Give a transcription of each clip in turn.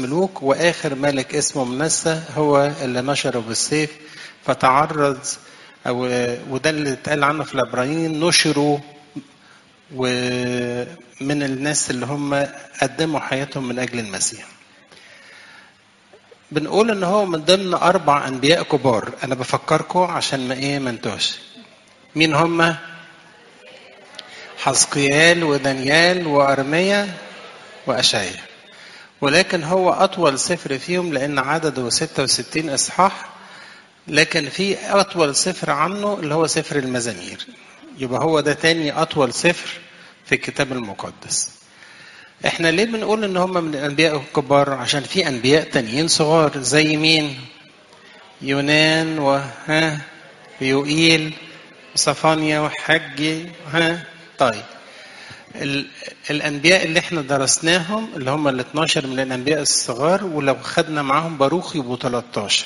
ملوك واخر ملك اسمه منسى هو اللي نشره بالسيف فتعرض او وده اللي اتقال عنه في العبرانيين نشروا ومن الناس اللي هم قدموا حياتهم من اجل المسيح. بنقول ان هو من ضمن اربع انبياء كبار انا بفكركم عشان ما ايه ما انتوش. مين هم؟ حزقيال ودانيال وارميا واشعيا. ولكن هو أطول سفر فيهم لأن عدده 66 إصحاح لكن في أطول سفر عنه اللي هو سفر المزامير يبقى هو ده تاني أطول سفر في الكتاب المقدس احنا ليه بنقول ان هم من الانبياء الكبار عشان في انبياء تانيين صغار زي مين يونان وها يوئيل وصفانيا وحجي ها طيب الانبياء اللي احنا درسناهم اللي هم ال 12 من الانبياء الصغار ولو خدنا معاهم باروخ يبقوا 13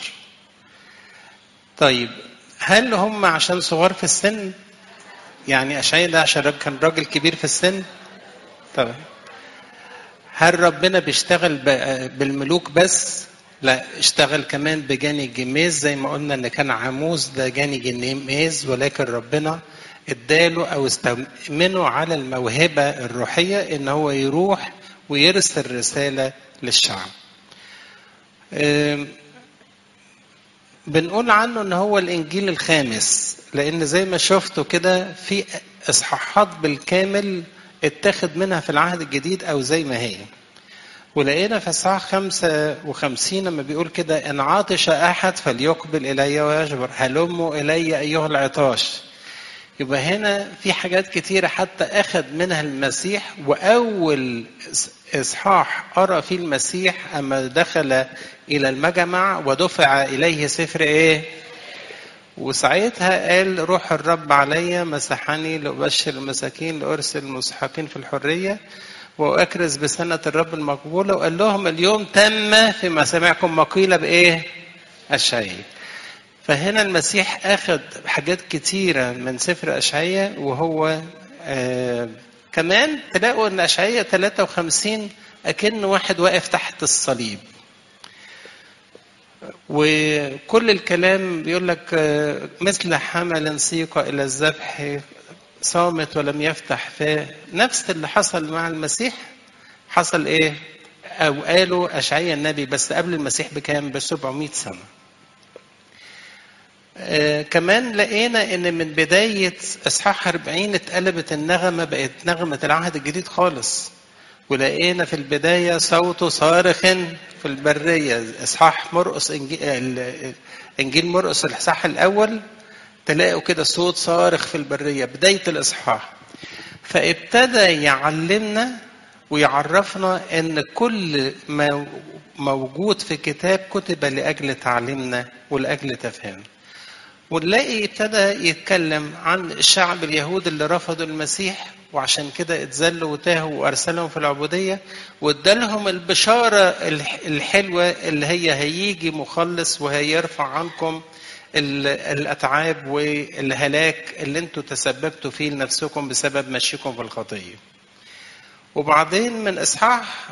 طيب هل هم عشان صغار في السن يعني اشعياء ده عشان كان راجل كبير في السن طبعا هل ربنا بيشتغل بالملوك بس لا اشتغل كمان بجاني جميز زي ما قلنا ان كان عاموس ده جاني جميز ولكن ربنا اداله او استأمنه على الموهبة الروحية ان هو يروح ويرسل رسالة للشعب بنقول عنه ان هو الانجيل الخامس لان زي ما شفتوا كده في اصحاحات بالكامل اتخذ منها في العهد الجديد او زي ما هي ولقينا في اصحاح 55 لما بيقول كده ان عطش احد فليقبل الي ويجبر هلموا الي ايها العطاش يبقى هنا في حاجات كتيرة حتى أخذ منها المسيح وأول إصحاح قرأ فيه المسيح أما دخل إلى المجمع ودفع إليه سفر إيه؟ وساعتها قال روح الرب علي مسحني لأبشر المساكين لأرسل المسحقين في الحرية وأكرز بسنة الرب المقبولة وقال لهم اليوم تم في مسامعكم مقيلة بإيه؟ الشيء فهنا المسيح أخذ حاجات كتيرة من سفر أشعية وهو آه كمان تلاقوا أن أشعية 53 أكن واحد واقف تحت الصليب وكل الكلام بيقول لك آه مثل حمل سيق إلى الذبح صامت ولم يفتح فاه نفس اللي حصل مع المسيح حصل إيه؟ أو قالوا أشعية النبي بس قبل المسيح بكام؟ ب 700 سنة آه كمان لقينا ان من بداية اصحاح 40 اتقلبت النغمة بقت نغمة العهد الجديد خالص ولقينا في البداية صوت صارخ في البرية اصحاح مرقس انجيل, انجيل مرقس الاصحاح الاول تلاقوا كده صوت صارخ في البرية بداية الاصحاح فابتدى يعلمنا ويعرفنا ان كل ما موجود في كتاب كتب لاجل تعليمنا ولاجل تفهيمنا ونلاقي ابتدى يتكلم عن الشعب اليهود اللي رفضوا المسيح وعشان كده اتذلوا وتاهوا وارسلهم في العبوديه وادالهم البشاره الحلوه اللي هي هيجي مخلص وهيرفع عنكم الاتعاب والهلاك اللي انتوا تسببتوا فيه لنفسكم بسبب مشيكم في الخطيه. وبعدين من اصحاح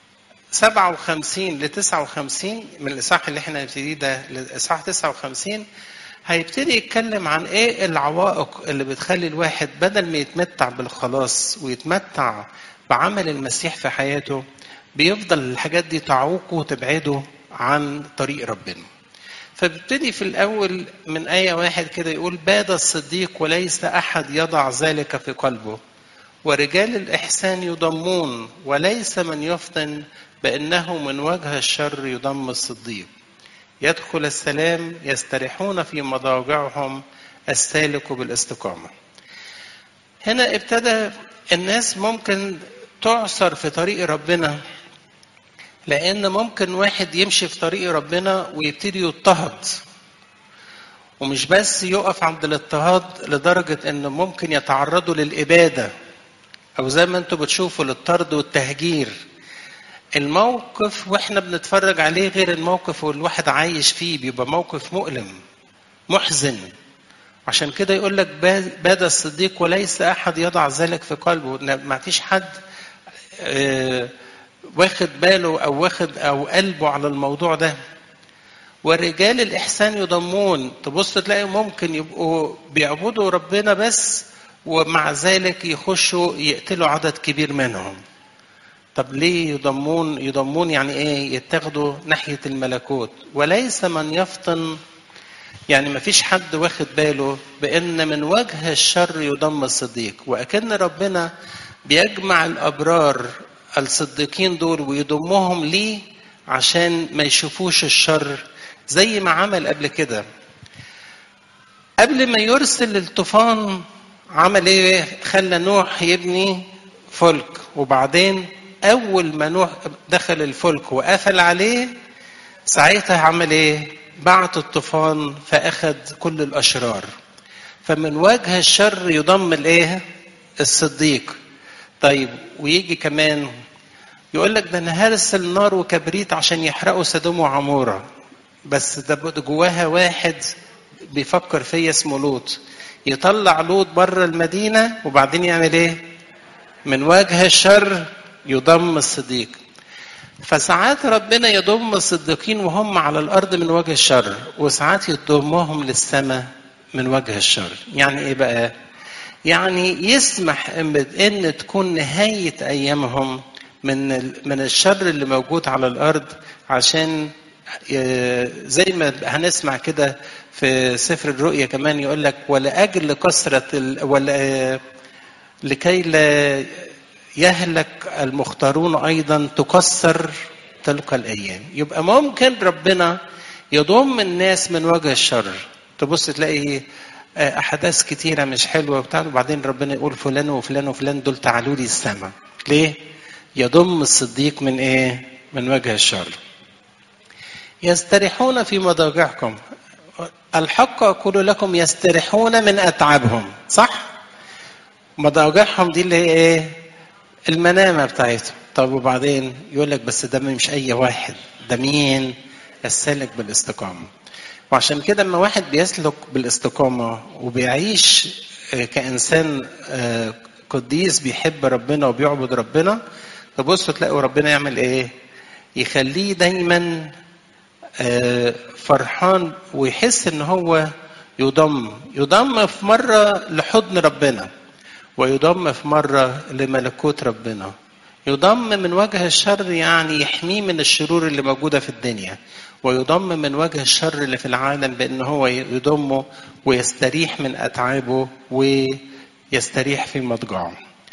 57 ل 59 من الاصحاح اللي احنا هنبتدي ده لاصحاح 59 هيبتدي يتكلم عن ايه العوائق اللي بتخلي الواحد بدل ما يتمتع بالخلاص ويتمتع بعمل المسيح في حياته بيفضل الحاجات دي تعوقه وتبعده عن طريق ربنا فبيبتدي في الأول من آية واحد كده يقول باد الصديق وليس أحد يضع ذلك في قلبه ورجال الإحسان يضمون وليس من يفطن بأنه من وجه الشر يضم الصديق يدخل السلام يستريحون في مضاجعهم السالك بالاستقامة هنا ابتدى الناس ممكن تعثر في طريق ربنا لأن ممكن واحد يمشي في طريق ربنا ويبتدي يضطهد ومش بس يقف عند الاضطهاد لدرجة انه ممكن يتعرضوا للإبادة أو زي ما انتم بتشوفوا للطرد والتهجير الموقف واحنا بنتفرج عليه غير الموقف والواحد عايش فيه بيبقى موقف مؤلم محزن عشان كده يقول لك باد الصديق وليس احد يضع ذلك في قلبه ما فيش حد واخد باله او واخد او قلبه على الموضوع ده ورجال الإحسان يضمون تبص تلاقي ممكن يبقوا بيعبدوا ربنا بس ومع ذلك يخشوا يقتلوا عدد كبير منهم طب ليه يضمون يضمون يعني ايه يتاخدوا ناحية الملكوت وليس من يفطن يعني ما فيش حد واخد باله بأن من وجه الشر يضم الصديق وأكن ربنا بيجمع الأبرار الصديقين دول ويضمهم ليه عشان ما يشوفوش الشر زي ما عمل قبل كده قبل ما يرسل الطوفان عمل ايه خلى نوح يبني فلك وبعدين اول ما نوح دخل الفلك وقفل عليه ساعتها عمل ايه بعت الطوفان فاخذ كل الاشرار فمن وجه الشر يضم الايه الصديق طيب ويجي كمان يقول لك ده انا هرسل نار وكبريت عشان يحرقوا سدوم وعموره بس ده جواها واحد بيفكر فيا اسمه لوط يطلع لوط بره المدينه وبعدين يعمل ايه من وجه الشر يضم الصديق فساعات ربنا يضم الصديقين وهم على الارض من وجه الشر وساعات يضمهم للسماء من وجه الشر يعني ايه بقى يعني يسمح ان تكون نهايه ايامهم من من الشر اللي موجود على الارض عشان زي ما هنسمع كده في سفر الرؤيا كمان يقول لك ولاجل كثره ولا لكي لا يهلك المختارون ايضا تكسر تلك الايام يبقى ممكن ربنا يضم الناس من وجه الشر تبص تلاقي احداث كتيره مش حلوه وبتاع وبعدين ربنا يقول فلان وفلان وفلان دول تعالوا لي السماء ليه يضم الصديق من ايه من وجه الشر يستريحون في مضاجعكم الحق اقول لكم يستريحون من اتعابهم صح مضاجعهم دي اللي هي ايه المنامه بتاعتهم طب وبعدين يقول لك بس ده مش اي واحد ده مين السالك بالاستقامه وعشان كده لما واحد بيسلك بالاستقامه وبيعيش كانسان قديس بيحب ربنا وبيعبد ربنا تبصوا تلاقوا ربنا يعمل ايه يخليه دايما فرحان ويحس ان هو يضم يضم في مره لحضن ربنا ويضم في مره لملكوت ربنا يضم من وجه الشر يعني يحميه من الشرور اللي موجوده في الدنيا ويضم من وجه الشر اللي في العالم بان هو يضمه ويستريح من اتعابه ويستريح في مضجعه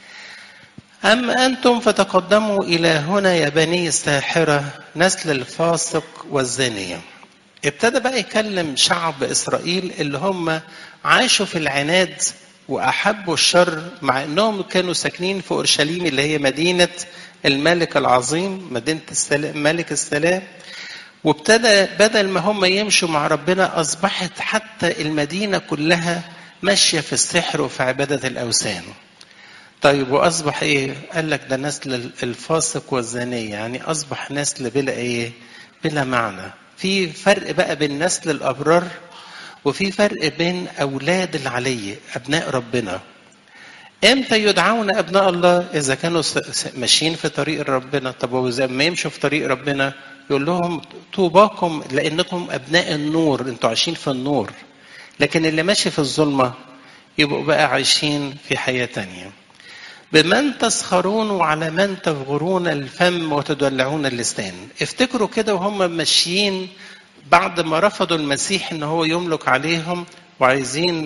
أما أنتم فتقدموا إلى هنا يا بني الساحرة نسل الفاسق والزانية ابتدى بقى يكلم شعب إسرائيل اللي هم عاشوا في العناد وأحبوا الشر مع أنهم كانوا ساكنين في أورشليم اللي هي مدينة الملك العظيم مدينة السلام ملك السلام وابتدى بدل ما هم يمشوا مع ربنا أصبحت حتى المدينة كلها ماشية في السحر وفي عبادة الأوثان طيب واصبح ايه؟ قال لك ده نسل الفاسق والزانيه يعني اصبح نسل بلا ايه؟ بلا معنى. في فرق بقى بين نسل الابرار وفي فرق بين اولاد العلي ابناء ربنا. امتى يدعون ابناء الله؟ اذا كانوا ماشيين في طريق ربنا، طب واذا ما يمشوا في طريق ربنا يقول لهم طوباكم لانكم ابناء النور، انتوا عايشين في النور. لكن اللي ماشي في الظلمه يبقوا بقى عايشين في حياه تانيه. بمن تسخرون وعلى من تفغرون الفم وتدلعون اللسان افتكروا كده وهم ماشيين بعد ما رفضوا المسيح ان هو يملك عليهم وعايزين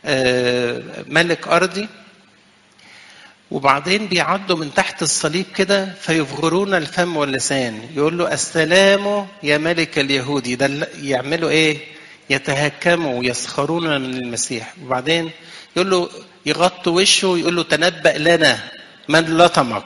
ملك ارضي وبعدين بيعدوا من تحت الصليب كده فيفغرون الفم واللسان يقول له السلام يا ملك اليهودي ده يعملوا ايه يتهكموا ويسخرون من المسيح وبعدين يقول له يغطوا وشه ويقول له تنبأ لنا من لطمك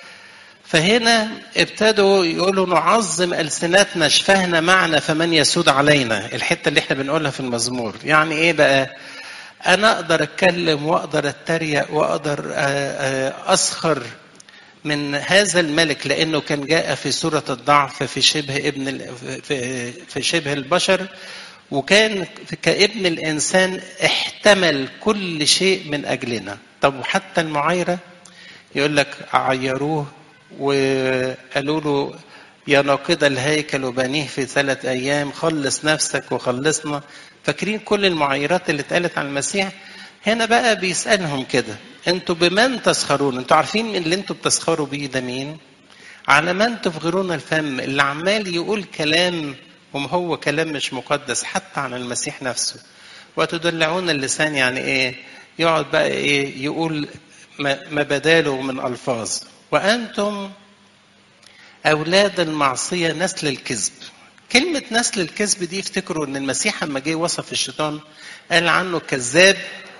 فهنا ابتدوا يقولوا نعظم ألسنتنا شفهنا معنا فمن يسود علينا الحتة اللي احنا بنقولها في المزمور يعني ايه بقى انا اقدر اتكلم واقدر اتريق واقدر اسخر من هذا الملك لانه كان جاء في صورة الضعف في شبه ابن في شبه البشر وكان كابن الانسان احتمل كل شيء من اجلنا طب وحتى المعايره يقول لك عيروه وقالوا له يا ناقد الهيكل وبنيه في ثلاث أيام خلص نفسك وخلصنا فاكرين كل المعايرات اللي اتقالت عن المسيح هنا بقى بيسألهم كده انتوا بمن تسخرون انتوا عارفين من اللي انتوا بتسخروا بيه ده مين على من تفغرون الفم اللي عمال يقول كلام وما هو كلام مش مقدس حتى عن المسيح نفسه وتدلعون اللسان يعني ايه يقعد بقى ايه يقول ما بداله من الفاظ وانتم اولاد المعصيه نسل الكذب كلمة نسل الكذب دي افتكروا ان المسيح لما جه وصف الشيطان قال عنه كذاب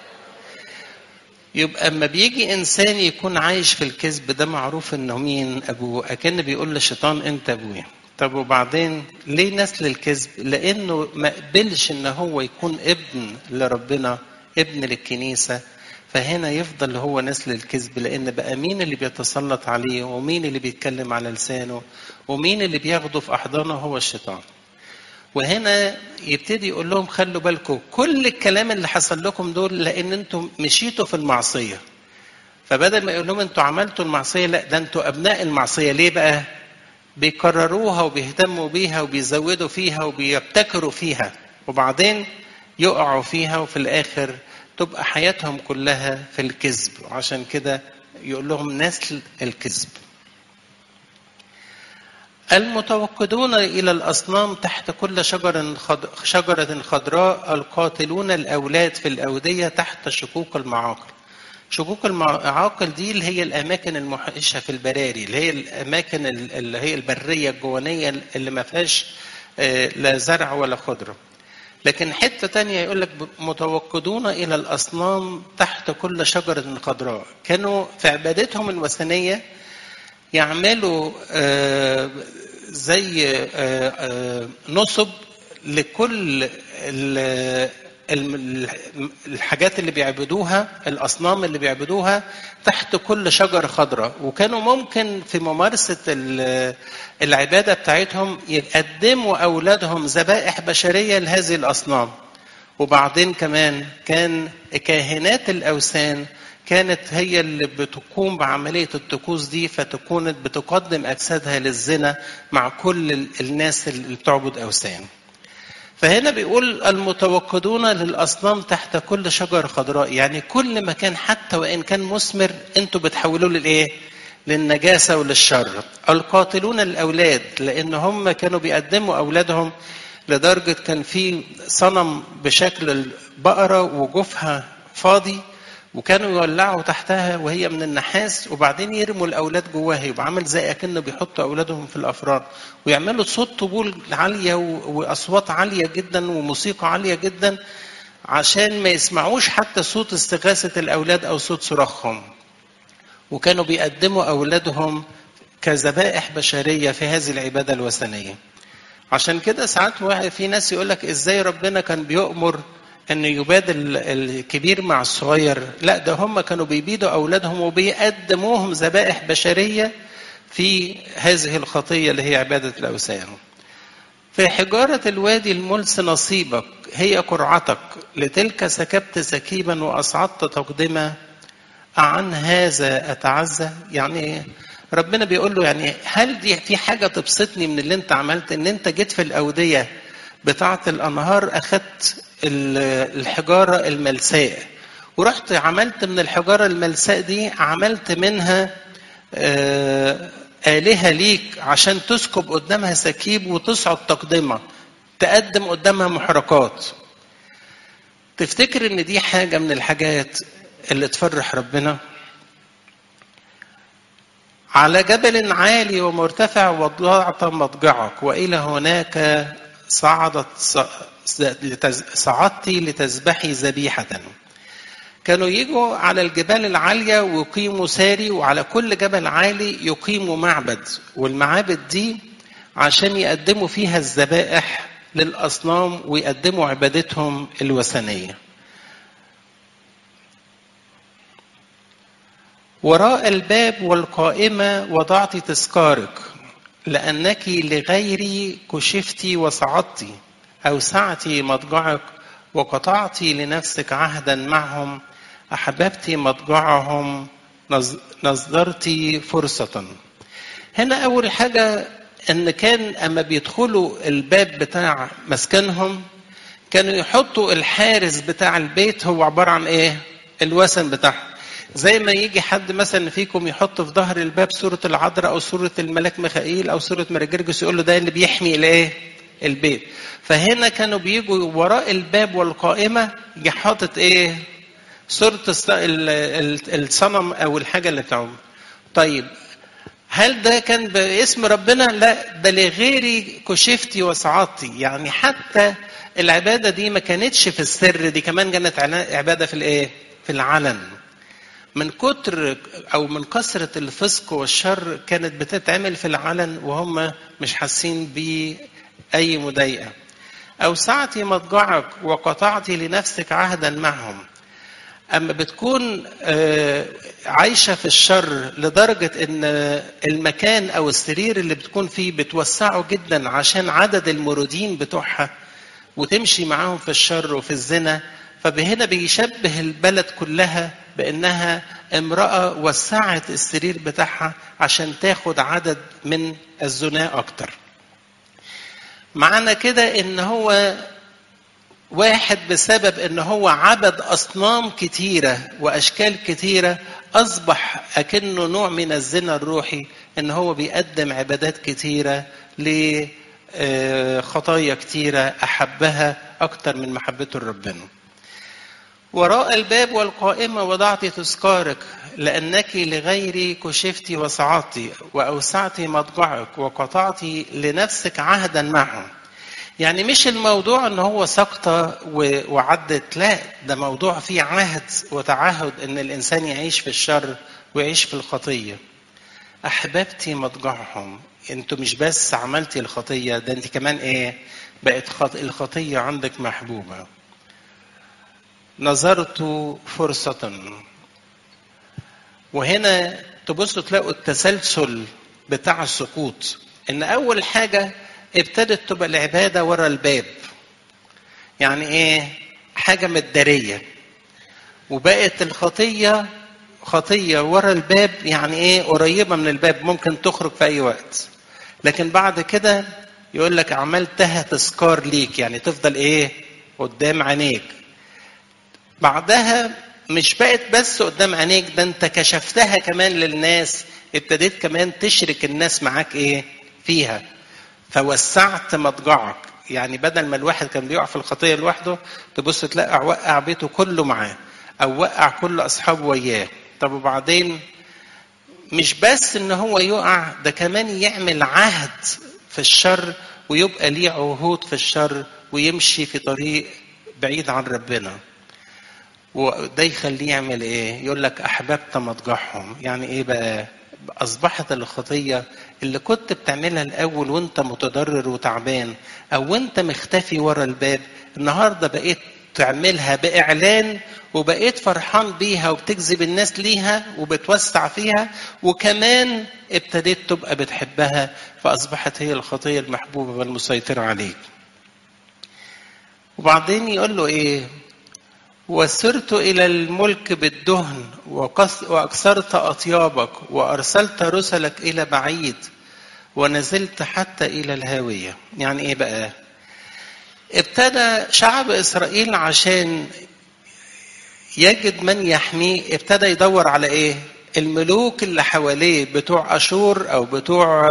يبقى اما بيجي انسان يكون عايش في الكذب ده معروف انه مين ابوه اكن بيقول للشيطان انت ابويا طب وبعدين ليه نسل الكذب لانه ما قبلش ان هو يكون ابن لربنا ابن للكنيسه فهنا يفضل هو نسل الكذب لان بقى مين اللي بيتسلط عليه ومين اللي بيتكلم على لسانه ومين اللي بياخده في احضانه هو الشيطان وهنا يبتدي يقول لهم خلوا بالكم كل الكلام اللي حصل لكم دول لان انتم مشيتوا في المعصيه فبدل ما يقول لهم انتوا عملتوا المعصيه لا ده انتوا ابناء المعصيه ليه بقى بيكرروها وبيهتموا بيها وبيزودوا فيها وبيبتكروا فيها وبعدين يقعوا فيها وفي الاخر تبقى حياتهم كلها في الكذب وعشان كده يقول لهم نسل الكذب المتوقدون إلى الأصنام تحت كل شجر خض... شجرة خضراء القاتلون الأولاد في الأودية تحت شكوك المعاقل شكوك المعاقل دي اللي هي الأماكن المحيشة في البراري اللي هي الأماكن اللي هي البرية الجوانية اللي ما فيهاش لا زرع ولا خضرة لكن حتة تانية يقول لك متوقدون إلى الأصنام تحت كل شجرة خضراء كانوا في عبادتهم الوثنية يعملوا زي نصب لكل الحاجات اللي بيعبدوها الأصنام اللي بيعبدوها تحت كل شجرة خضراء وكانوا ممكن في ممارسة العبادة بتاعتهم يقدموا أولادهم ذبائح بشرية لهذه الأصنام وبعدين كمان كان كاهنات الأوثان كانت هي اللي بتقوم بعملية الطقوس دي فتكون بتقدم أجسادها للزنا مع كل الناس اللي بتعبد أوثان فهنا بيقول المتوقدون للأصنام تحت كل شجرة خضراء يعني كل مكان حتى وإن كان مثمر أنتوا بتحولوه للإيه؟ للنجاسة وللشر القاتلون الأولاد لأن هم كانوا بيقدموا أولادهم لدرجة كان في صنم بشكل البقرة وجوفها فاضي وكانوا يولعوا تحتها وهي من النحاس وبعدين يرموا الاولاد جواها يبقى عامل زي اكنه بيحطوا اولادهم في الافران ويعملوا صوت طبول عاليه واصوات عاليه جدا وموسيقى عاليه جدا عشان ما يسمعوش حتى صوت استغاثه الاولاد او صوت صراخهم وكانوا بيقدموا اولادهم كذبائح بشريه في هذه العباده الوثنيه عشان كده ساعات في ناس يقول لك ازاي ربنا كان بيؤمر ان يباد الكبير مع الصغير لا ده هم كانوا بيبيدوا اولادهم وبيقدموهم ذبائح بشريه في هذه الخطيه اللي هي عباده الاوثان في حجارة الوادي الملس نصيبك هي قرعتك لتلك سكبت سكيبا وأصعدت تقدمة عن هذا أتعزى يعني ربنا بيقول له يعني هل دي في حاجة تبسطني من اللي انت عملت ان انت جيت في الأودية بتاعة الأنهار أخدت الحجارة الملساء ورحت عملت من الحجارة الملساء دي عملت منها آلهة ليك عشان تسكب قدامها سكيب وتصعد تقدمة تقدم قدامها محرقات تفتكر ان دي حاجة من الحاجات اللي تفرح ربنا على جبل عالي ومرتفع وضعت مضجعك وإلى هناك صعدت صعدت لتذبحي ذبيحة كانوا يجوا على الجبال العالية ويقيموا ساري وعلى كل جبل عالي يقيموا معبد والمعابد دي عشان يقدموا فيها الذبائح للأصنام ويقدموا عبادتهم الوثنية وراء الباب والقائمة وضعت تذكارك لأنك لغيري كشفت وصعدت أوسعت مضجعك وقطعت لنفسك عهدا معهم أحببت مضجعهم نظرت فرصة هنا اول حاجه ان كان اما بيدخلوا الباب بتاع مسكنهم كانوا يحطوا الحارس بتاع البيت هو عباره عن ايه الوثن بتاعهم زي ما يجي حد مثلا فيكم يحط في ظهر الباب صورة العذراء أو صورة الملاك ميخائيل أو صورة مرجرجس يقول له ده اللي بيحمي الإيه؟ البيت. فهنا كانوا بيجوا وراء الباب والقائمة يجي حاطط إيه؟ صورة الصنم أو الحاجة اللي بتاعهم. طيب هل ده كان باسم ربنا؟ لا ده لغيري كشفتي وسعادتي، يعني حتى العبادة دي ما كانتش في السر دي كمان كانت عبادة في الإيه؟ في العلن. من كتر او من كثره الفسق والشر كانت بتتعمل في العلن وهم مش حاسين باي مضايقه اوسعت مضجعك وقطعت لنفسك عهدا معهم اما بتكون عايشه في الشر لدرجه ان المكان او السرير اللي بتكون فيه بتوسعه جدا عشان عدد المرودين بتوعها وتمشي معاهم في الشر وفي الزنا فبهنا بيشبه البلد كلها بانها امراه وسعت السرير بتاعها عشان تاخد عدد من الزنا اكتر معنى كده ان هو واحد بسبب ان هو عبد اصنام كتيره واشكال كتيره اصبح اكنه نوع من الزنا الروحي ان هو بيقدم عبادات كتيره لخطايا كتيره احبها اكتر من محبته لربنا وراء الباب والقائمة وضعت تذكارك لأنك لغيري كشفت وسعت وأوسعت مضجعك وقطعت لنفسك عهدا معه يعني مش الموضوع ان هو سقطة وعدت لا ده موضوع فيه عهد وتعهد ان الانسان يعيش في الشر ويعيش في الخطية احببتي مضجعهم انتوا مش بس عملتي الخطية ده انت كمان ايه بقت الخطية عندك محبوبة نظرت فرصة وهنا تبصوا تلاقوا التسلسل بتاع السقوط ان اول حاجة ابتدت تبقى العبادة ورا الباب يعني ايه حاجة مدارية وبقت الخطية خطية ورا الباب يعني ايه قريبة من الباب ممكن تخرج في اي وقت لكن بعد كده يقول لك عملتها تذكار ليك يعني تفضل ايه قدام عينيك بعدها مش بقت بس قدام عينيك ده انت كشفتها كمان للناس ابتديت كمان تشرك الناس معاك ايه فيها فوسعت مضجعك يعني بدل ما الواحد كان بيقع في الخطيه لوحده تبص تلاقي وقع بيته كله معاه او وقع كل اصحابه وياه طب وبعدين مش بس ان هو يقع ده كمان يعمل عهد في الشر ويبقى ليه عهود في الشر ويمشي في طريق بعيد عن ربنا وده يخليه يعمل ايه يقول لك احببت مضجعهم يعني ايه بقى اصبحت الخطيه اللي كنت بتعملها الاول وانت متضرر وتعبان او وانت مختفي ورا الباب النهارده بقيت تعملها باعلان وبقيت فرحان بيها وبتجذب الناس ليها وبتوسع فيها وكمان ابتديت تبقى بتحبها فاصبحت هي الخطيه المحبوبه والمسيطره عليك وبعدين يقول له ايه وسرت إلى الملك بالدهن وأكثرت أطيابك وأرسلت رسلك إلى بعيد ونزلت حتى إلى الهاوية يعني إيه بقى ابتدى شعب إسرائيل عشان يجد من يحميه ابتدى يدور على إيه الملوك اللي حواليه بتوع أشور أو بتوع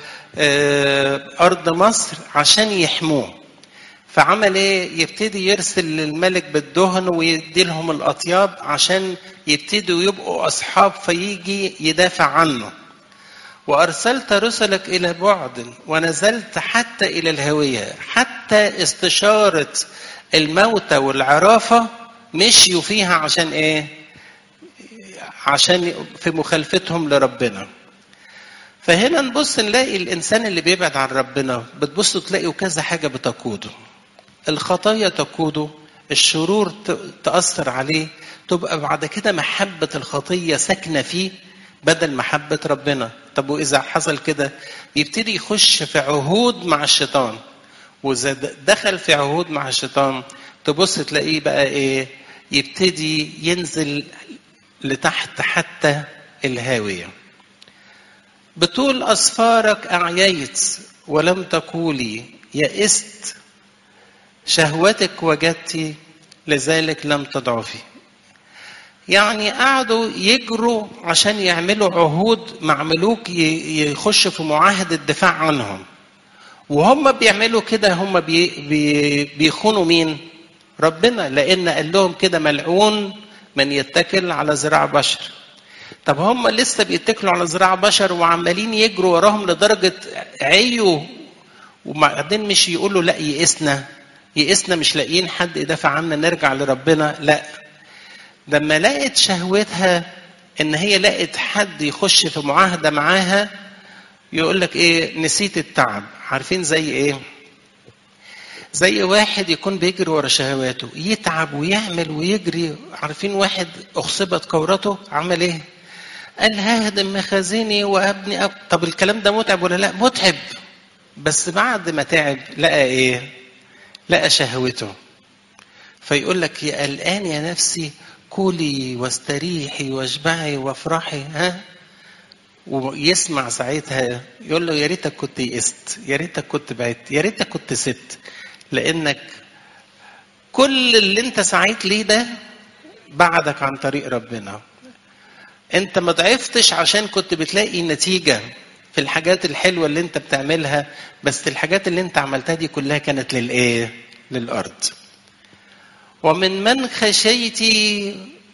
أرض مصر عشان يحموه فعمل ايه يبتدي يرسل للملك بالدهن ويدي لهم الاطياب عشان يبتدوا يبقوا اصحاب فيجي يدافع عنه وارسلت رسلك الى بعد ونزلت حتى الى الهويه حتى استشاره الموتى والعرافه مشيوا فيها عشان ايه عشان في مخالفتهم لربنا فهنا نبص نلاقي الانسان اللي بيبعد عن ربنا بتبص تلاقي كذا حاجه بتقوده الخطايا تقوده الشرور تأثر عليه تبقى بعد كده محبة الخطية ساكنة فيه بدل محبة ربنا طب وإذا حصل كده يبتدي يخش في عهود مع الشيطان وإذا دخل في عهود مع الشيطان تبص تلاقيه بقى إيه يبتدي ينزل لتحت حتى الهاوية بطول أسفارك أعييت ولم تقولي يئست شهوتك وجدت لذلك لم تضعفي يعني قعدوا يجروا عشان يعملوا عهود مع ملوك يخش في معاهدة الدفاع عنهم وهم بيعملوا كده هم بي بي بيخونوا مين ربنا لأن قال لهم كده ملعون من يتكل على ذراع بشر طب هم لسه بيتكلوا على ذراع بشر وعمالين يجروا وراهم لدرجة عيوا وبعدين مش يقولوا لا يئسنا يئسنا مش لاقيين حد يدافع عنا نرجع لربنا لا لما لقت شهوتها ان هي لقت حد يخش في معاهدة معاها يقول لك ايه نسيت التعب عارفين زي ايه زي واحد يكون بيجري ورا شهواته يتعب ويعمل ويجري عارفين واحد اخصبت كورته عمل ايه قال ههدم مخازني وابني أب... طب الكلام ده متعب ولا لا متعب بس بعد ما تعب لقى ايه لقى شهوته فيقول لك يا الان يا نفسي كلي واستريحي واشبعي وافرحي ها ويسمع ساعتها يقول له يا ريتك كنت يئست يا ريتك كنت بعدت يا ريتك كنت سبت لانك كل اللي انت سعيت ليه ده بعدك عن طريق ربنا انت ما ضعفتش عشان كنت بتلاقي نتيجه في الحاجات الحلوه اللي انت بتعملها بس الحاجات اللي انت عملتها دي كلها كانت للايه للارض ومن من خشيتي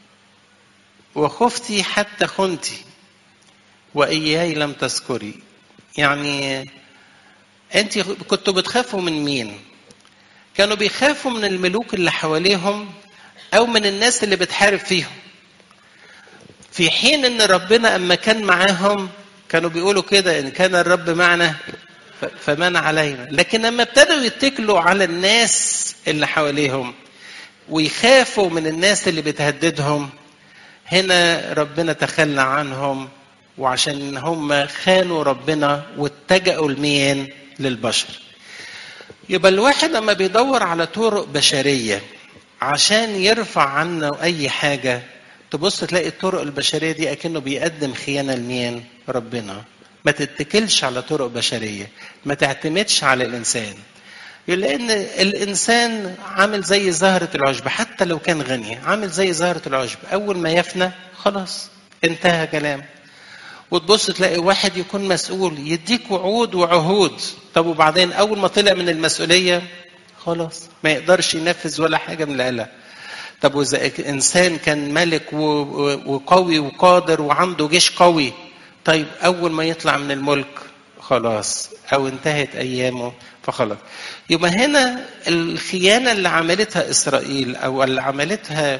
وخفتي حتى خنتي وإياي لم تذكري يعني أنت كنتوا بتخافوا من مين كانوا بيخافوا من الملوك اللي حواليهم أو من الناس اللي بتحارب فيهم في حين ان ربنا اما كان معاهم كانوا بيقولوا كده ان كان الرب معنا فمن علينا لكن لما ابتدوا يتكلوا على الناس اللي حواليهم ويخافوا من الناس اللي بتهددهم هنا ربنا تخلى عنهم وعشان هم خانوا ربنا واتجهوا لمين للبشر يبقى الواحد لما بيدور على طرق بشرية عشان يرفع عنه أي حاجة تبص تلاقي الطرق البشرية دي أكنه بيقدم خيانة لمين ربنا ما تتكلش على طرق بشرية ما تعتمدش على الإنسان لأن الإنسان عامل زي زهرة العشب حتى لو كان غني عامل زي زهرة العشب أول ما يفنى خلاص انتهى كلام وتبص تلاقي واحد يكون مسؤول يديك وعود وعهود طب وبعدين أول ما طلع من المسؤولية خلاص ما يقدرش ينفذ ولا حاجة من اللي قالها طب وإذا إنسان كان ملك وقوي وقادر وعنده جيش قوي طيب أول ما يطلع من الملك خلاص أو انتهت أيامه فخلاص يبقى هنا الخيانة اللي عملتها إسرائيل أو اللي عملتها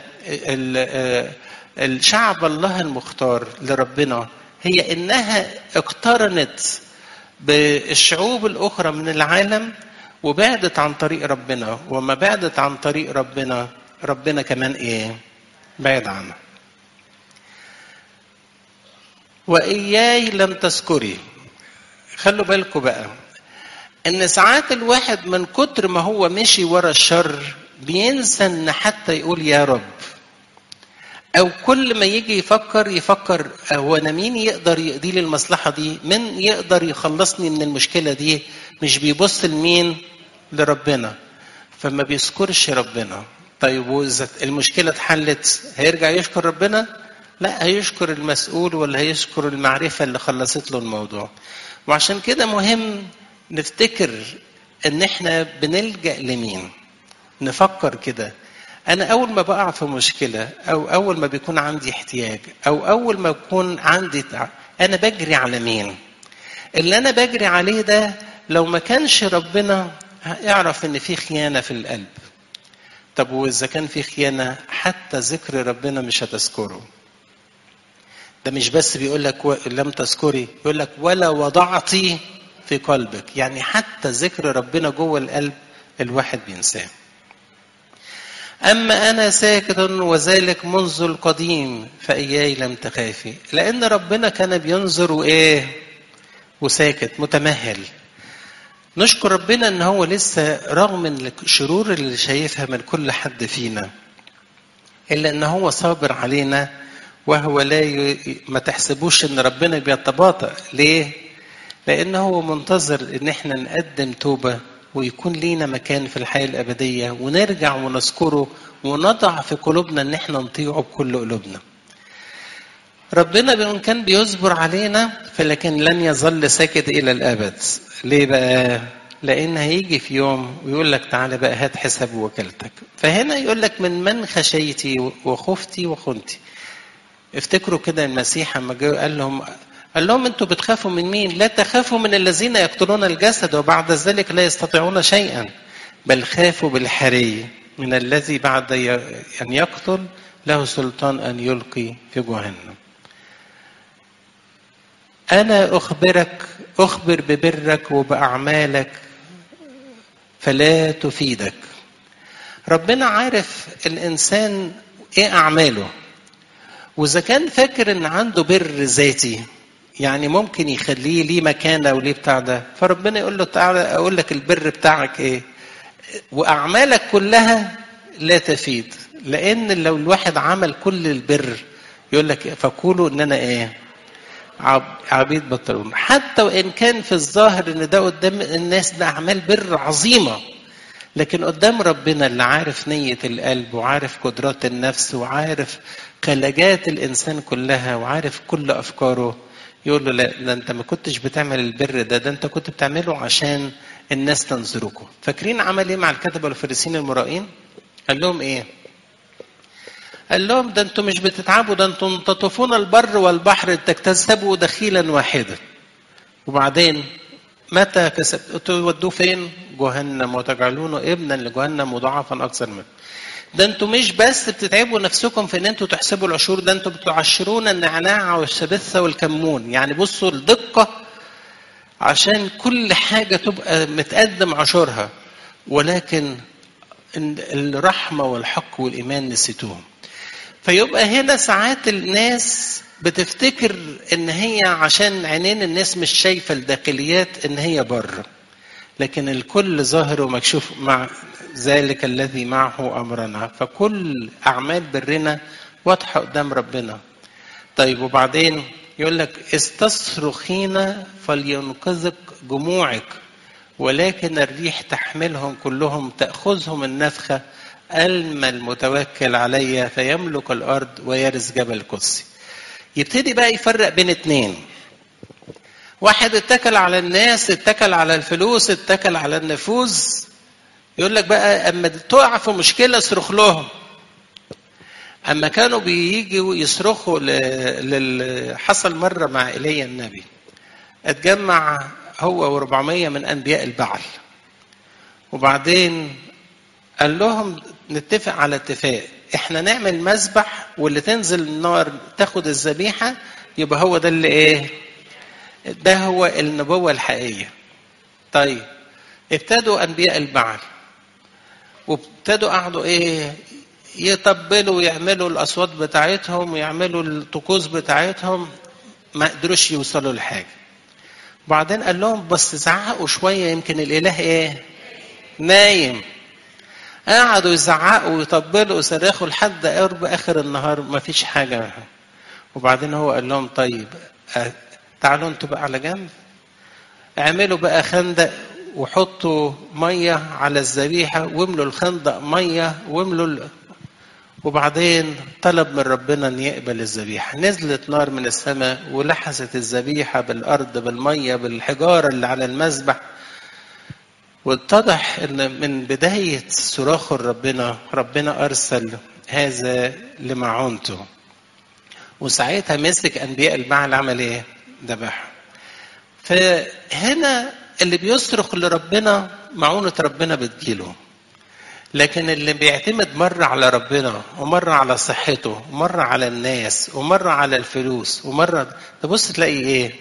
الشعب الله المختار لربنا هي إنها اقترنت بالشعوب الأخرى من العالم وبعدت عن طريق ربنا وما بعدت عن طريق ربنا ربنا كمان ايه بعد عنها وإياي لم تذكري خلوا بالكم بقى ان ساعات الواحد من كتر ما هو مشي ورا الشر بينسى ان حتى يقول يا رب او كل ما يجي يفكر يفكر هو انا مين يقدر يقضي لي المصلحه دي من يقدر يخلصني من المشكله دي مش بيبص لمين لربنا فما بيذكرش ربنا طيب واذا المشكله اتحلت هيرجع يشكر ربنا لا هيشكر المسؤول ولا هيشكر المعرفه اللي خلصت له الموضوع وعشان كده مهم نفتكر ان احنا بنلجا لمين نفكر كده انا اول ما بقع في مشكله او اول ما بيكون عندي احتياج او اول ما بكون عندي تع... انا بجري على مين اللي انا بجري عليه ده لو ما كانش ربنا اعرف ان في خيانه في القلب طب واذا كان في خيانه حتى ذكر ربنا مش هتذكره ده مش بس بيقول لك و... لم تذكري يقول لك ولا وضعتي في قلبك يعني حتى ذكر ربنا جوه القلب الواحد بينساه أما أنا ساكت وذلك منذ القديم فإياي لم تخافي لأن ربنا كان بينظر وإيه وساكت متمهل نشكر ربنا ان هو لسه رغم الشرور اللي شايفها من كل حد فينا الا ان هو صابر علينا وهو لا ي... ما تحسبوش ان ربنا بيتباطأ ليه لان هو منتظر ان احنا نقدم توبه ويكون لينا مكان في الحياه الابديه ونرجع ونذكره ونضع في قلوبنا ان احنا نطيعه بكل قلوبنا ربنا بإن كان بيصبر علينا فلكن لن يظل ساكت إلى الأبد ليه بقى لأن هيجي في يوم ويقول لك تعالى بقى هات حساب وكالتك فهنا يقول لك من من خشيتي وخفتي وخنتي افتكروا كده المسيح لما جه قال لهم قال لهم انتوا بتخافوا من مين؟ لا تخافوا من الذين يقتلون الجسد وبعد ذلك لا يستطيعون شيئا بل خافوا بالحري من الذي بعد ان يقتل له سلطان ان يلقي في جهنم. انا اخبرك اخبر ببرك وباعمالك فلا تفيدك. ربنا عارف الانسان ايه اعماله واذا كان فاكر ان عنده بر ذاتي يعني ممكن يخليه ليه مكانه وليه بتاع ده فربنا يقول له تعالى اقول لك البر بتاعك ايه واعمالك كلها لا تفيد لان لو الواحد عمل كل البر يقول لك فقولوا ان انا ايه عبيد بطلون حتى وان كان في الظاهر ان ده قدام الناس ده اعمال بر عظيمه لكن قدام ربنا اللي عارف نية القلب وعارف قدرات النفس وعارف خلاجات الإنسان كلها وعارف كل أفكاره يقول له لا ده أنت ما كنتش بتعمل البر ده ده أنت كنت بتعمله عشان الناس تنظركم فاكرين عمل إيه مع الكتبة والفريسين المرائين قال لهم إيه قال لهم ده أنتم مش بتتعبوا ده أنتم تطوفون البر والبحر تكتسبوا دخيلا واحدا وبعدين متى كسب تودوه فين؟ جهنم وتجعلونه ابنا لجهنم مضاعفا اكثر منه. ده انتوا مش بس بتتعبوا نفسكم في ان انتوا تحسبوا العشور ده انتوا بتعشرون النعناع والشبثه والكمون يعني بصوا الدقه عشان كل حاجه تبقى متقدم عشورها ولكن الرحمه والحق والايمان نسيتوهم. فيبقى هنا ساعات الناس بتفتكر ان هي عشان عينين الناس مش شايفه الداخليات ان هي بره لكن الكل ظاهر ومكشوف مع ذلك الذي معه امرنا فكل اعمال برنا واضحه قدام ربنا طيب وبعدين يقول لك استصرخين فلينقذك جموعك ولكن الريح تحملهم كلهم تاخذهم النفخه ألم المتوكل علي فيملك الأرض ويرث جبل القدس يبتدي بقى يفرق بين اتنين واحد اتكل على الناس اتكل على الفلوس اتكل على النفوذ يقول لك بقى اما تقع في مشكله اصرخ لهم اما كانوا بييجوا يصرخوا لل... حصل مره مع ايليا النبي اتجمع هو و400 من انبياء البعل وبعدين قال لهم نتفق على اتفاق احنا نعمل مذبح واللي تنزل النار تاخد الذبيحه يبقى هو ده اللي ايه ده هو النبوه الحقيقيه طيب ابتدوا انبياء البعل وابتدوا قعدوا ايه يطبلوا ويعملوا الاصوات بتاعتهم ويعملوا الطقوس بتاعتهم ما قدروش يوصلوا لحاجه بعدين قال لهم بس زعقوا شويه يمكن الاله ايه نايم قعدوا يزعقوا ويطبلوا ويصرخوا لحد قرب اخر النهار ما فيش حاجه وبعدين هو قال لهم طيب تعالوا انتوا بقى على جنب اعملوا بقى خندق وحطوا ميه على الذبيحه واملوا الخندق ميه واملوا ال... وبعدين طلب من ربنا ان يقبل الذبيحه نزلت نار من السماء ولحست الذبيحه بالارض بالميه بالحجاره اللي على المذبح واتضح ان من بدايه صراخ ربنا ربنا ارسل هذا لمعونته وساعتها مسك انبياء البعل عمل ايه؟ ذبحهم فهنا اللي بيصرخ لربنا معونة ربنا بتجيله لكن اللي بيعتمد مرة على ربنا ومرة على صحته ومرة على الناس ومرة على الفلوس ومرة تبص تلاقي ايه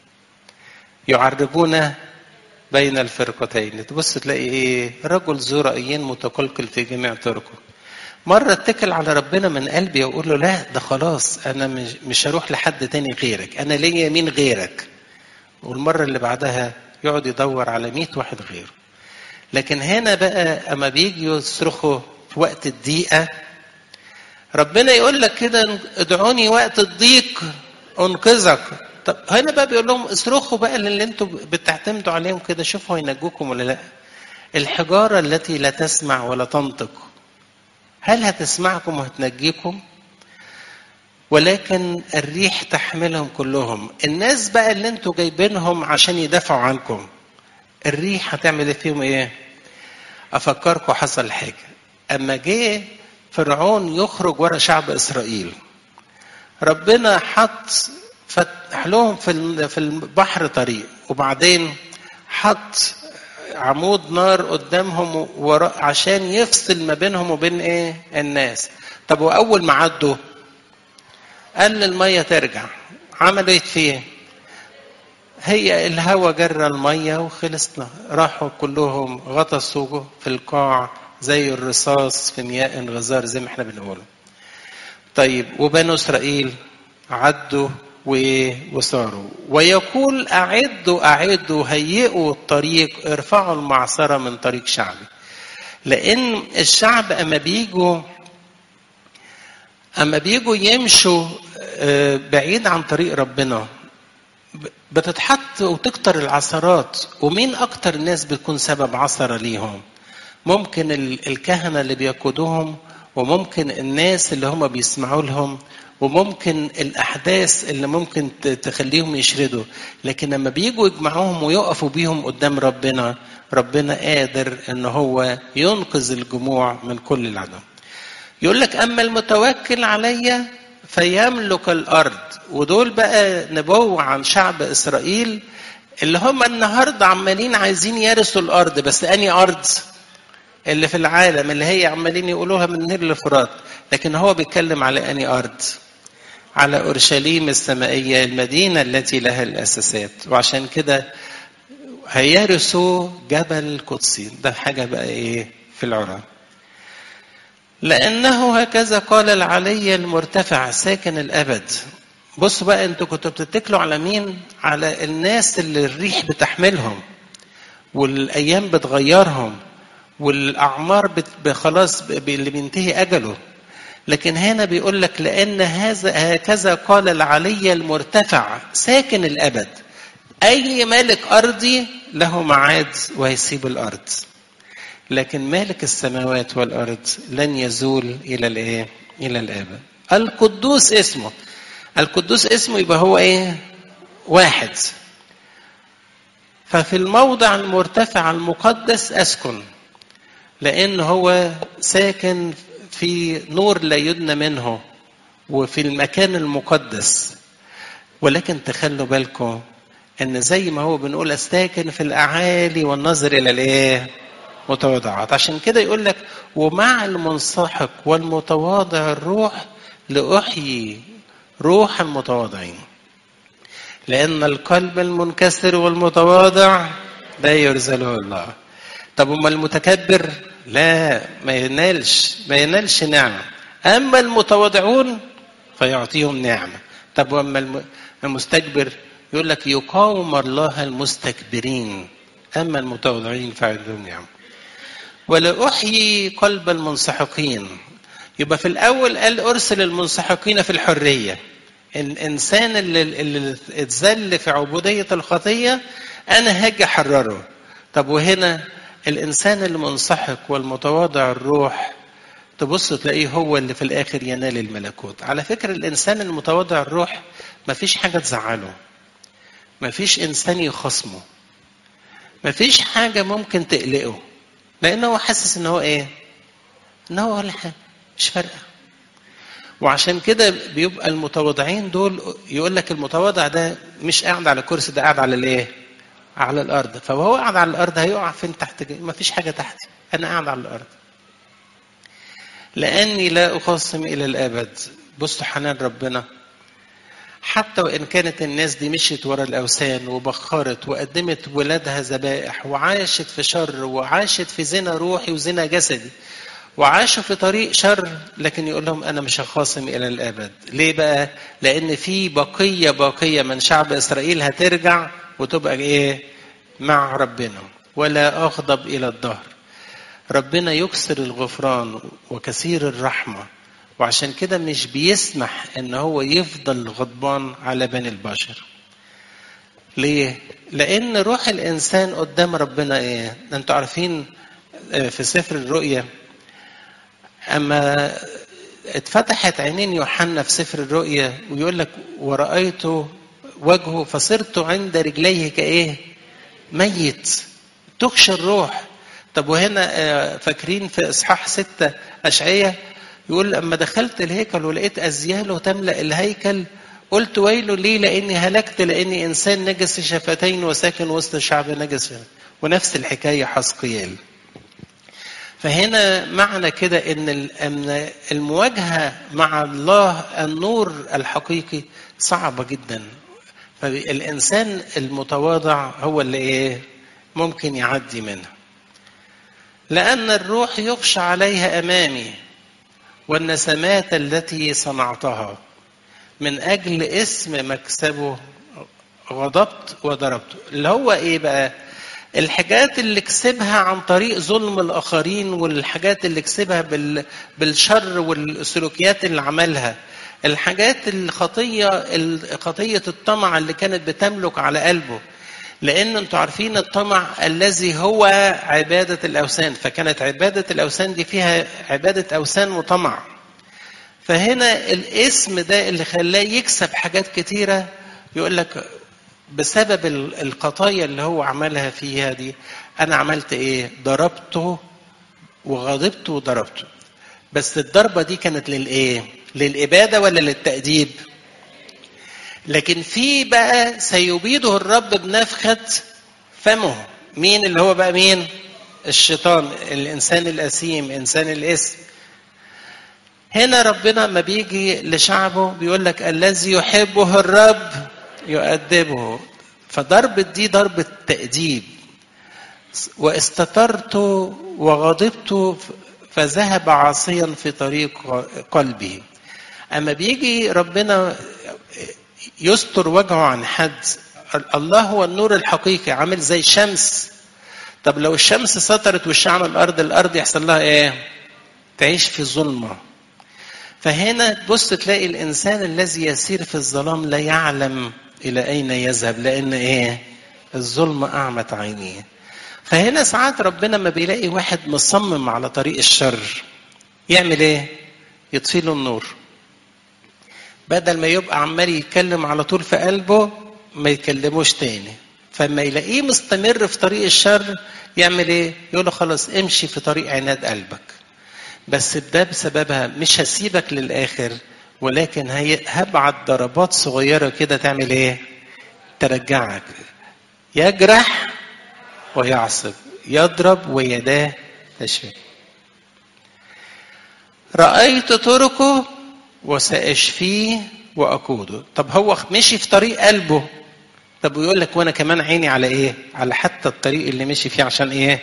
يعربون بين الفرقتين تبص تلاقي ايه رجل ذو رأيين متقلقل في جميع طرقه مرة اتكل على ربنا من قلبي واقول له لا ده خلاص انا مش, مش هروح لحد تاني غيرك انا ليا مين غيرك والمرة اللي بعدها يقعد يدور على مئة واحد غيره لكن هنا بقى اما بيجي يصرخوا في وقت الضيقة ربنا يقول لك كده ادعوني وقت الضيق انقذك طب هنا بقى بيقول لهم اصرخوا بقى للي انتوا بتعتمدوا عليهم كده شوفوا هينجوكم ولا لا الحجاره التي لا تسمع ولا تنطق هل هتسمعكم وهتنجيكم ولكن الريح تحملهم كلهم الناس بقى اللي انتوا جايبينهم عشان يدافعوا عنكم الريح هتعمل فيهم ايه افكركم حصل حاجه اما جه فرعون يخرج ورا شعب اسرائيل ربنا حط فتح لهم في في البحر طريق وبعدين حط عمود نار قدامهم وراء عشان يفصل ما بينهم وبين ايه الناس طب واول ما عدوا قال الميه ترجع عملوا ايه فيه هي الهوا جرى الميه وخلصنا راحوا كلهم غطسوا في القاع زي الرصاص في مياه الغزار زي ما احنا بنقول طيب وبنو اسرائيل عدوا وصاروا ويقول أعدوا أعدوا هيئوا الطريق ارفعوا المعصرة من طريق شعبي لأن الشعب أما بيجوا أما بيجوا يمشوا بعيد عن طريق ربنا بتتحط وتكتر العثرات ومين أكتر الناس بتكون سبب عثرة ليهم ممكن الكهنة اللي بيقودوهم وممكن الناس اللي هم بيسمعوا لهم وممكن الاحداث اللي ممكن تخليهم يشردوا لكن لما بيجوا يجمعوهم ويقفوا بيهم قدام ربنا ربنا قادر ان هو ينقذ الجموع من كل العدو يقول لك اما المتوكل عليا فيملك الارض ودول بقى نبوة عن شعب اسرائيل اللي هم النهارده عمالين عايزين يرثوا الارض بس اني ارض اللي في العالم اللي هي عمالين يقولوها من نيل الفرات لكن هو بيتكلم على اني ارض على اورشليم السمائيه المدينه التي لها الاساسات وعشان كده هيرثوا جبل قدسي ده حاجه بقى ايه في العرى لانه هكذا قال العلي المرتفع ساكن الابد بصوا بقى انتوا كنتوا بتتكلوا على مين على الناس اللي الريح بتحملهم والايام بتغيرهم والاعمار بت... خلاص ب... اللي بينتهي اجله لكن هنا بيقول لك لان هذا هكذا قال العلي المرتفع ساكن الابد اي مالك ارضي له معاد وهيسيب الارض لكن مالك السماوات والارض لن يزول الى الايه الى الابد القدوس اسمه القدوس اسمه يبقى هو ايه واحد ففي الموضع المرتفع المقدس اسكن لان هو ساكن في نور لا يدنى منه وفي المكان المقدس ولكن تخلوا بالكم ان زي ما هو بنقول استاكن في الاعالي والنظر الى الايه متواضعات عشان كده يقول لك ومع المنسحق والمتواضع الروح لاحيي روح المتواضعين لان القلب المنكسر والمتواضع لا يرزله الله طب اما المتكبر لا ما ينالش ما ينالش نعمه اما المتواضعون فيعطيهم نعمه طب واما المستكبر يقول لك يقاوم الله المستكبرين اما المتواضعين فعندهم نعمه ولا احيي قلب المنسحقين يبقى في الاول قال ارسل المنسحقين في الحريه الانسان اللي, اللي اتذل في عبوديه الخطيه انا هاجي احرره طب وهنا الانسان المنسحق والمتواضع الروح تبص تلاقيه هو اللي في الاخر ينال الملكوت على فكره الانسان المتواضع الروح ما فيش حاجه تزعله ما فيش انسان يخصمه ما فيش حاجه ممكن تقلقه لانه هو حاسس ان هو ايه ان هو ولا حاجه مش فارقه وعشان كده بيبقى المتواضعين دول يقول لك المتواضع ده مش قاعد على كرسي ده قاعد على الايه على الارض فهو قاعد على الارض هيقع فين تحت ما فيش حاجه تحتي انا قاعد على الارض لاني لا اخصم الى الابد بصوا حنان ربنا حتى وان كانت الناس دي مشيت ورا الاوثان وبخرت وقدمت ولادها ذبائح وعاشت في شر وعاشت في زنا روحي وزنا جسدي وعاشوا في طريق شر لكن يقول لهم انا مش هخاصم الى الابد ليه بقى لان في بقيه باقيه من شعب اسرائيل هترجع وتبقى ايه مع ربنا ولا اغضب الى الدهر ربنا يكسر الغفران وكثير الرحمه وعشان كده مش بيسمح ان هو يفضل غضبان على بني البشر ليه لان روح الانسان قدام ربنا ايه انتوا عارفين في سفر الرؤيا اما اتفتحت عينين يوحنا في سفر الرؤيا ويقول لك ورأيت وجهه فصرت عند رجليه كايه ميت تخشى الروح طب وهنا فاكرين في اصحاح ستة اشعية يقول لما دخلت الهيكل ولقيت ازياله تملا الهيكل قلت ويل لي لاني هلكت لاني انسان نجس شفتين وساكن وسط شعب نجس ونفس الحكايه حسقيال فهنا معنى كده ان المواجهه مع الله النور الحقيقي صعبه جدا فالانسان المتواضع هو اللي ايه ممكن يعدي منها لان الروح يخشى عليها امامي والنسمات التي صنعتها من اجل اسم مكسبه غضبت وضربته اللي هو ايه بقى الحاجات اللي كسبها عن طريق ظلم الاخرين والحاجات اللي كسبها بال... بالشر والسلوكيات اللي عملها الحاجات الخطيه خطيه الطمع اللي كانت بتملك على قلبه لان انتوا عارفين الطمع الذي هو عباده الاوثان فكانت عباده الاوثان دي فيها عباده اوثان وطمع فهنا الاسم ده اللي خلاه يكسب حاجات كتيره يقول لك بسبب القضايا اللي هو عملها فيها دي انا عملت ايه ضربته وغضبت وضربته بس الضربه دي كانت للايه للاباده ولا للتاديب لكن في بقى سيبيده الرب بنفخه فمه مين اللي هو بقى مين الشيطان الانسان الاثيم انسان الاسم هنا ربنا ما بيجي لشعبه بيقول لك الذي يحبه الرب يؤدبه فضربة دي ضربة تأديب واستترت وغضبت فذهب عاصيا في طريق قلبه أما بيجي ربنا يستر وجهه عن حد الله هو النور الحقيقي عامل زي الشمس طب لو الشمس سطرت وشها على الأرض الأرض يحصل لها إيه؟ تعيش في ظلمة فهنا تبص تلاقي الإنسان الذي يسير في الظلام لا يعلم إلى أين يذهب لأن إيه؟ الظلم أعمت عينيه. فهنا ساعات ربنا ما بيلاقي واحد مصمم على طريق الشر يعمل إيه؟ يطفي له النور. بدل ما يبقى عمال يتكلم على طول في قلبه ما يكلموش تاني. فما يلاقيه مستمر في طريق الشر يعمل ايه؟ يقول له خلاص امشي في طريق عناد قلبك. بس ده بسببها مش هسيبك للاخر ولكن هبعت ضربات صغيره كده تعمل ايه؟ ترجعك. يجرح ويعصب، يضرب ويداه تشفي. رأيت طرقه وسأشفيه وأقوده. طب هو مشي في طريق قلبه. طب ويقول لك وأنا كمان عيني على إيه؟ على حتى الطريق اللي مشي فيه عشان إيه؟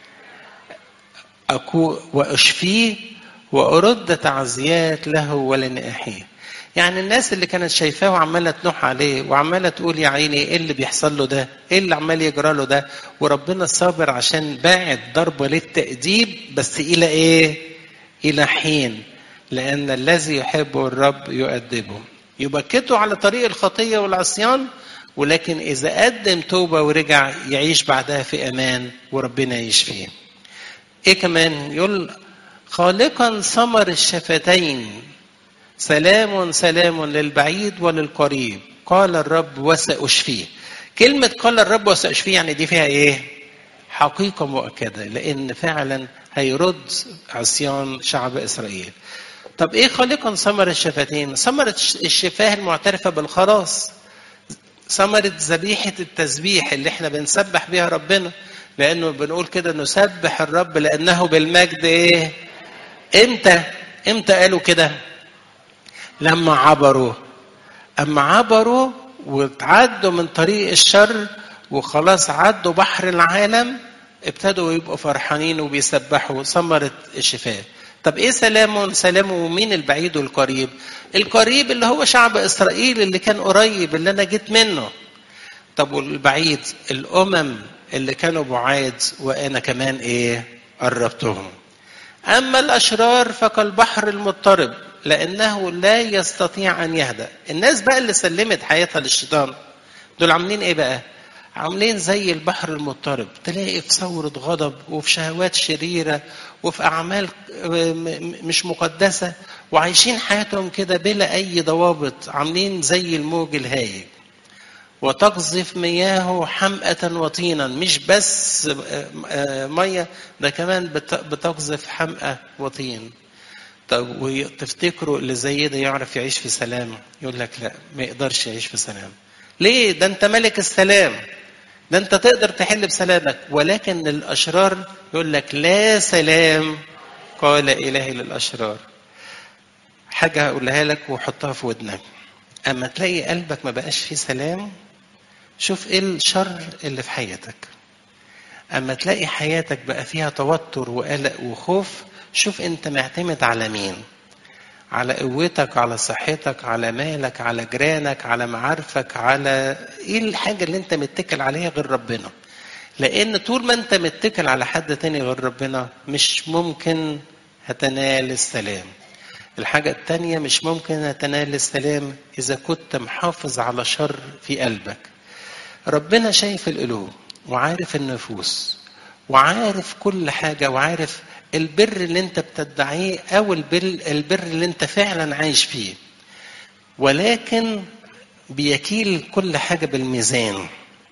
أكو وأشفيه وأرد تعزيات له ولنائحيه يعني الناس اللي كانت شايفاه وعماله تنوح عليه وعماله تقول يا عيني ايه اللي بيحصل له ده؟ ايه اللي عمال يجرى له ده؟ وربنا صابر عشان باعت ضربه للتأديب بس الى ايه؟ الى حين لان الذي يحبه الرب يؤدبه. يبكته على طريق الخطيه والعصيان ولكن اذا قدم توبه ورجع يعيش بعدها في امان وربنا يشفيه. ايه كمان؟ يقول خالقا ثمر الشفتين سلام سلام للبعيد وللقريب قال الرب وسأشفيه كلمة قال الرب وسأشفيه يعني دي فيها ايه حقيقة مؤكدة لأن فعلا هيرد عصيان شعب إسرائيل طب ايه خالقا ثمر الشفتين ثمرة الشفاه المعترفة بالخلاص ثمرة ذبيحة التسبيح اللي احنا بنسبح بيها ربنا لأنه بنقول كده نسبح الرب لأنه بالمجد ايه امتى امتى قالوا كده لما عبروا اما عبروا وتعدوا من طريق الشر وخلاص عدوا بحر العالم ابتدوا يبقوا فرحانين وبيسبحوا ثمرة الشفاء طب ايه سلام سلام ومين البعيد والقريب القريب اللي هو شعب اسرائيل اللي كان قريب اللي انا جيت منه طب والبعيد الامم اللي كانوا بعاد وانا كمان ايه قربتهم اما الاشرار فكالبحر المضطرب لأنه لا يستطيع أن يهدأ الناس بقى اللي سلمت حياتها للشيطان دول عاملين إيه بقى عاملين زي البحر المضطرب تلاقي في ثورة غضب وفي شهوات شريرة وفي أعمال مش مقدسة وعايشين حياتهم كده بلا أي ضوابط عاملين زي الموج الهايج وتقذف مياهه حمأة وطينا مش بس مية ده كمان بتقذف حمأة وطين طب وتفتكروا اللي زي ده يعرف يعيش في سلام يقول لك لا ما يقدرش يعيش في سلام ليه ده انت ملك السلام ده انت تقدر تحل بسلامك ولكن الاشرار يقول لك لا سلام قال الهي للاشرار حاجه هقولها لك وحطها في ودنك اما تلاقي قلبك ما بقاش فيه سلام شوف ايه الشر اللي في حياتك اما تلاقي حياتك بقى فيها توتر وقلق وخوف شوف انت معتمد على مين على قوتك على صحتك على مالك على جيرانك على معارفك على ايه الحاجه اللي انت متكل عليها غير ربنا لان طول ما انت متكل على حد تاني غير ربنا مش ممكن هتنال السلام الحاجة التانية مش ممكن هتنال السلام إذا كنت محافظ على شر في قلبك ربنا شايف القلوب وعارف النفوس وعارف كل حاجة وعارف البر اللي انت بتدعيه او البر, البر اللي انت فعلا عايش فيه ولكن بيكيل كل حاجة بالميزان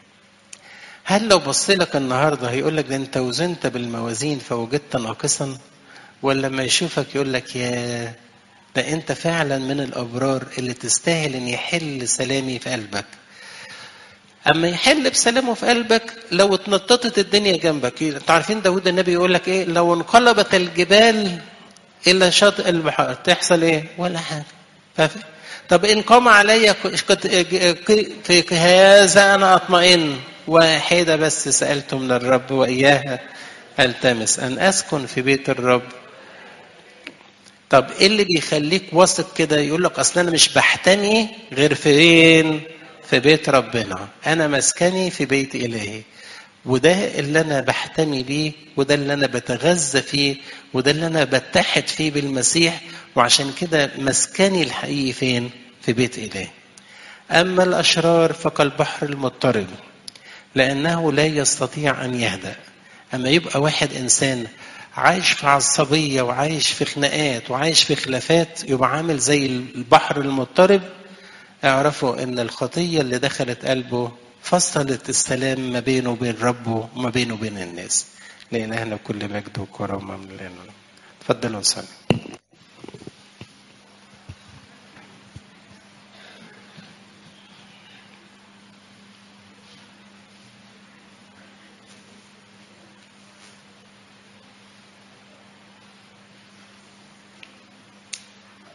هل لو بص لك النهاردة هيقول لك ده انت وزنت بالموازين فوجدت ناقصا ولا لما يشوفك يقول لك يا ده انت فعلا من الابرار اللي تستاهل ان يحل سلامي في قلبك اما يحل بسلامه في قلبك لو اتنططت الدنيا جنبك انتوا عارفين داود النبي يقول لك ايه لو انقلبت الجبال الى شاطئ البحر تحصل ايه ولا حاجه طب ان قام علي في هذا انا اطمئن واحده بس سالت من الرب واياها التمس ان اسكن في بيت الرب طب ايه اللي بيخليك واثق كده يقول لك اصل انا مش بحتمي غير فين في بيت ربنا انا مسكني في بيت الهي وده اللي انا بحتمي بيه وده اللي انا بتغذى فيه وده اللي انا بتحد فيه بالمسيح وعشان كده مسكني الحقيقي فين في بيت الهي اما الاشرار فكالبحر المضطرب لانه لا يستطيع ان يهدأ اما يبقى واحد انسان عايش في عصبيه وعايش في خناقات وعايش في خلافات يبقى عامل زي البحر المضطرب اعرفوا ان الخطيه اللي دخلت قلبه فصلت السلام ما بينه وبين ربه وما بينه وبين الناس لإلهنا كل مجد وكرامه من الآن تفضلوا نصلي